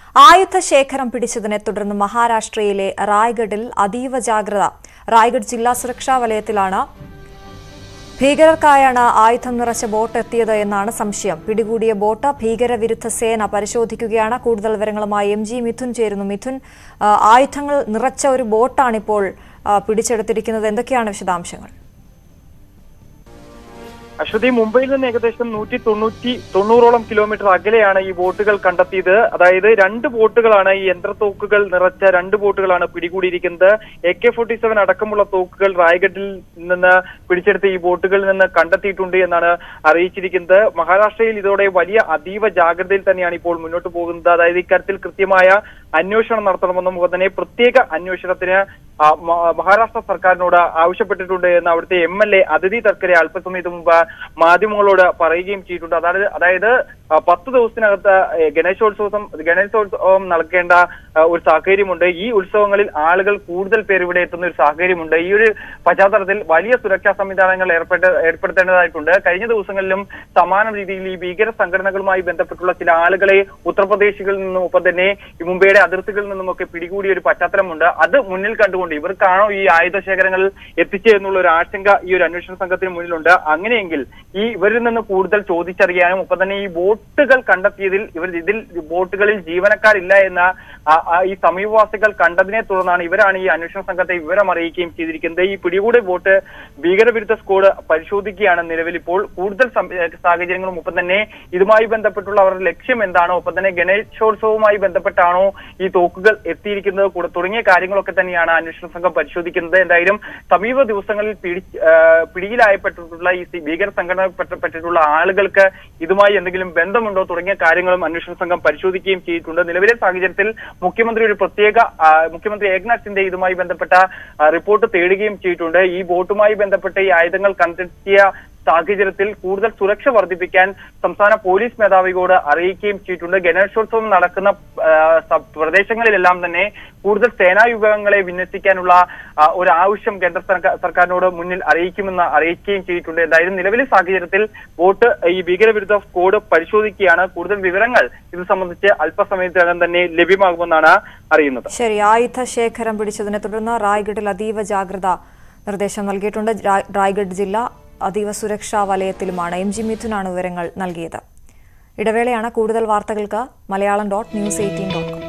ആയുധശേഖരം പിടിച്ചതിനെ തുടർന്ന് മഹാരാഷ്ട്രയിലെ റായ്ഗഡിൽ അതീവ ജാഗ്രത റായ്ഗഡ് ജില്ലാ സുരക്ഷാ വലയത്തിലാണ് ഭീകരർക്കായാണ് ആയുധം നിറച്ച ബോട്ട് എത്തിയത് എന്നാണ് സംശയം പിടികൂടിയ ബോട്ട് ഭീകരവിരുദ്ധ സേന പരിശോധിക്കുകയാണ് കൂടുതൽ വിവരങ്ങളുമായി എം ജി മിഥുൻ ചേരുന്നു മിഥുൻ ആ, ആയുധങ്ങൾ നിറച്ച ഒരു ബോട്ടാണിപ്പോൾ ആ, പിടിച്ചെടുത്തിരിക്കുന്നത് എന്തൊക്കെയാണ് വിശദാംശങ്ങൾ അശ്വതി മുംബൈയിൽ നിന്ന് ഏകദേശം നൂറ്റി തൊണ്ണൂറ്റി തൊണ്ണൂറോളം കിലോമീറ്റർ അകലെയാണ് ഈ ബോട്ടുകൾ കണ്ടെത്തിയത് അതായത് രണ്ട് ബോട്ടുകളാണ് ഈ യന്ത്രത്തോക്കുകൾ നിറച്ച രണ്ട് ബോട്ടുകളാണ് പിടികൂടിയിരിക്കുന്നത് എ കെ ഫോർട്ടി സെവൻ അടക്കമുള്ള തോക്കുകൾ റായ്ഗഡിൽ നിന്ന് പിടിച്ചെടുത്ത ഈ ബോട്ടുകളിൽ നിന്ന് കണ്ടെത്തിയിട്ടുണ്ട് എന്നാണ് അറിയിച്ചിരിക്കുന്നത് മഹാരാഷ്ട്രയിൽ ഇതോടെ വലിയ അതീവ ജാഗ്രതയിൽ തന്നെയാണ് ഇപ്പോൾ മുന്നോട്ട് പോകുന്നത് അതായത് ഇക്കാര്യത്തിൽ കൃത്യമായ അന്വേഷണം നടത്തണമെന്നും അതുപോലെ തന്നെ പ്രത്യേക അന്വേഷണത്തിന് ആ, മ- മഹാരാഷ്ട്ര സർക്കാരിനോട് ആവശ്യപ്പെട്ടിട്ടുണ്ട് എന്ന് അവിടുത്തെ എം എൽ എ അതിഥി തർക്കരെ അല്പസമയത്ത് മുമ്പ് മാധ്യമങ്ങളോട് പറയുകയും ചെയ്തിട്ടുണ്ട് അതായത് അതായത് ആ, പത്ത് ദിവസത്തിനകത്ത് ഏ, ഗണേശോത്സവം ഗണേശോത്സവം നടക്കേണ്ട ആ, ഒരു സാഹചര്യമുണ്ട് ഈ ഉത്സവങ്ങളിൽ ആളുകൾ കൂടുതൽ പേർ ഇവിടെ എത്തുന്ന ഒരു സാഹചര്യമുണ്ട് ഈ ഒരു പശ്ചാത്തലത്തിൽ വലിയ സുരക്ഷാ സംവിധാനങ്ങൾ ഏർപ്പെട്ട ഏർപ്പെടുത്തേണ്ടതായിട്ടുണ്ട് കഴിഞ്ഞ ദിവസങ്ങളിലും സമാന രീതിയിൽ ഈ ഭീകര സംഘടനകളുമായി ബന്ധപ്പെട്ടുള്ള ചില ആളുകളെ ഉത്തർപ്രദേശികളിൽ നിന്നും ഒപ്പം തന്നെ ഈ മുംബൈയുടെ അതിർത്തികളിൽ നിന്നുമൊക്കെ പിടികൂടിയ ഒരു പശ്ചാത്തലമുണ്ട് അത് മുന്നിൽ കണ്ടുകൊണ്ട് ഇവർക്കാണോ ഈ ആയുധശേഖരങ്ങൾ എത്തിച്ചത് എന്നുള്ള ഒരു ആശങ്ക ഈ ഒരു അന്വേഷണ സംഘത്തിന് മുന്നിലുണ്ട് അങ്ങനെയെങ്കിൽ ഈ ഇവരിൽ നിന്ന് കൂടുതൽ ചോദിച്ചറിയാനും ഒപ്പം തന്നെ ഈ ബോട്ടുകൾ കണ്ടെത്തിയതിൽ ഇവർ ഇതിൽ ബോട്ടുകളിൽ ജീവനക്കാരില്ല എന്ന ആ- ആ ഈ സമീപവാസികൾ കണ്ടതിനെ തുടർന്നാണ് ഇവരാണ് ഈ അന്വേഷണ സംഘത്തെ വിവരം അറിയിക്കുകയും ചെയ്തിരിക്കുന്നത് ഈ പിടികൂടിയ ബോട്ട് ഭീകരവിരുദ്ധ സ്ക്വാഡ് പരിശോധിക്കുകയാണ് നിലവിൽ ഇപ്പോൾ കൂടുതൽ സം- ഏഹ് സാഹചര്യങ്ങളും ഒപ്പം തന്നെ ഇതുമായി ബന്ധപ്പെട്ടുള്ള അവരുടെ ലക്ഷ്യം എന്താണോ ഒപ്പം തന്നെ ഗണേശോത്സവവുമായി ബന്ധപ്പെട്ടാണോ ഈ തോക്കുകൾ എത്തിയിരിക്കുന്നത് കൂടെ തുടങ്ങിയ കാര്യങ്ങളൊക്കെ തന്നെയാണ് അന്വേഷണ സംഘം പരിശോധിക്കുന്നത് എന്തായാലും സമീപ ദിവസങ്ങളിൽ പിടി ഏഹ് പിടിയിലായപ്പെട്ടിട്ടുള്ള ഈ സി- ഭീകര സംഘടനപ്പെട്ടിട്ടുള്ള ആളുകൾക്ക് ഇതുമായി എന്തെങ്കിലും ബന്ധമുണ്ടോ തുടങ്ങിയ കാര്യങ്ങളും അന്വേഷണ സംഘം പരിശോധിക്കുകയും ചെയ്തിട്ടുണ്ട് നിലവിലെ സാഹചര്യത്തിൽ മുഖ്യമന്ത്രി ഒരു പ്രത്യേക ആ, മുഖ്യമന്ത്രി ഏകനാഥ് സിൻഡെ ഇതുമായി ബന്ധപ്പെട്ട ആ, റിപ്പോർട്ട് തേടുകയും ചെയ്തിട്ടുണ്ട് ഈ ബോട്ടുമായി ബന്ധപ്പെട്ട ഈ ആയുധങ്ങൾ കണ്ടെത്തിയ സാഹചര്യത്തിൽ കൂടുതൽ സുരക്ഷ വർദ്ധിപ്പിക്കാൻ സംസ്ഥാന പോലീസ് മേധാവിയോട് അറിയിക്കുകയും ചെയ്തിട്ടുണ്ട് ഗണേശോത്സവം നടക്കുന്ന ആ, സ- പ്രദേശങ്ങളിലെല്ലാം തന്നെ കൂടുതൽ സേനാ വിഭാഗങ്ങളെ വിന്യസിക്കാനുള്ള ആ, ഒരു ആവശ്യം കേന്ദ്ര സർക്കാ- സർക്കാരിനോട് മുന്നിൽ അറിയിക്കുമെന്ന് അറിയിക്കുകയും ചെയ്തിട്ടുണ്ട് എന്തായാലും നിലവിലെ സാഹചര്യത്തിൽ വോട്ട് ഈ ഭീകരവിരുദ്ധ സ്ക്വാഡ് പരിശോധിക്കുകയാണ് കൂടുതൽ വിവരങ്ങൾ ഇത് സംബന്ധിച്ച് അല്പസമയത്തിനകം തന്നെ ലഭ്യമാകുമെന്നാണ് അറിയുന്നത് ശരി ആയുധശേഖരം പിടിച്ചതിനെ തുടർന്ന് റായ്ഗഡിൽ അതീവ ജാഗ്രത നിർദ്ദേശം നൽകിയിട്ടുണ്ട് രാ- റായ്ഗഡ് ജില്ല അതീവ സുരക്ഷാ വലയത്തിലുമാണ് എം ജി മിഥുനാണ് വിവരങ്ങൾ നൽകിയത് ഇടവേളയാണ് കൂടുതൽ വാർത്തകൾക്ക് Malayalam dot news eighteen dot com